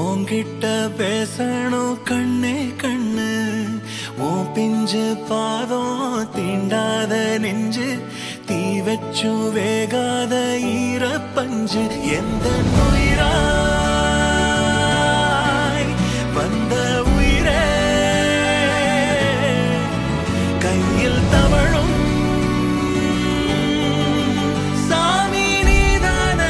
உன்கிட்ட பேசணும் கண்ணே கண்ணு உன் பிஞ்சு பாதம் தீண்டாத நெஞ்சு தீ வச்சு வேகாத ஈரப்பஞ்சு எந்த உயிராய் வந்த உயிரே கையில் தவழும் சாமி நீதானே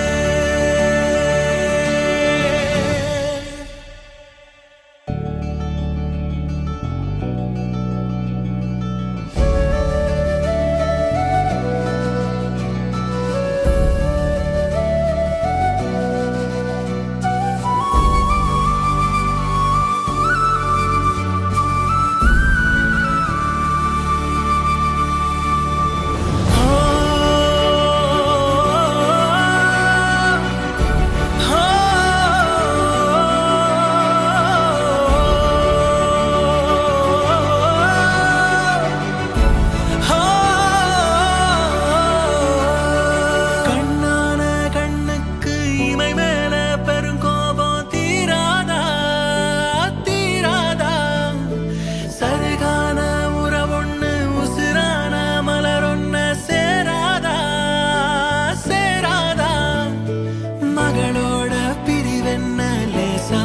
கண்ணான கண்ணுக்கு இமை மேல பெருங்கோபம் தீராதா தீராதா சருகான உறவொண்ணு உசுரான மலரொன்ன சேராதா சேராதா மகளோட பிரிவென்ன லேசா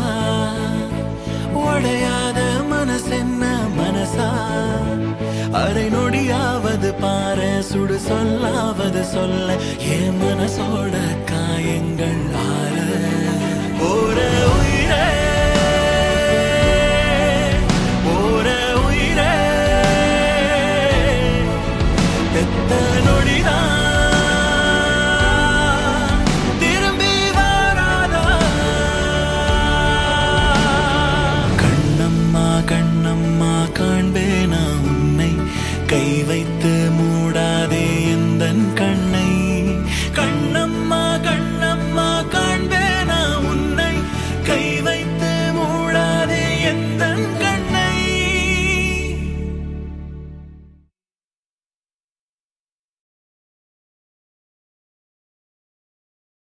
உடையாத மனசென்ன மனசா அரை நொடியாவது பாரு சுடு சொல்லாவது சொல்ல என் மனசோட காயங்கள் ஆற ஓர உயிரே ஓர உயிரே பெத்த நொடிதான் திரும்பி வராதா கண்ணம்மா கண்ணம்மா காண்பேனா உன்னை கை வைத்து மூடாதே எந்தன் கண்ணை கண்ணம்மா கண்ணம்மா காண்பேனா உன்னை கை வை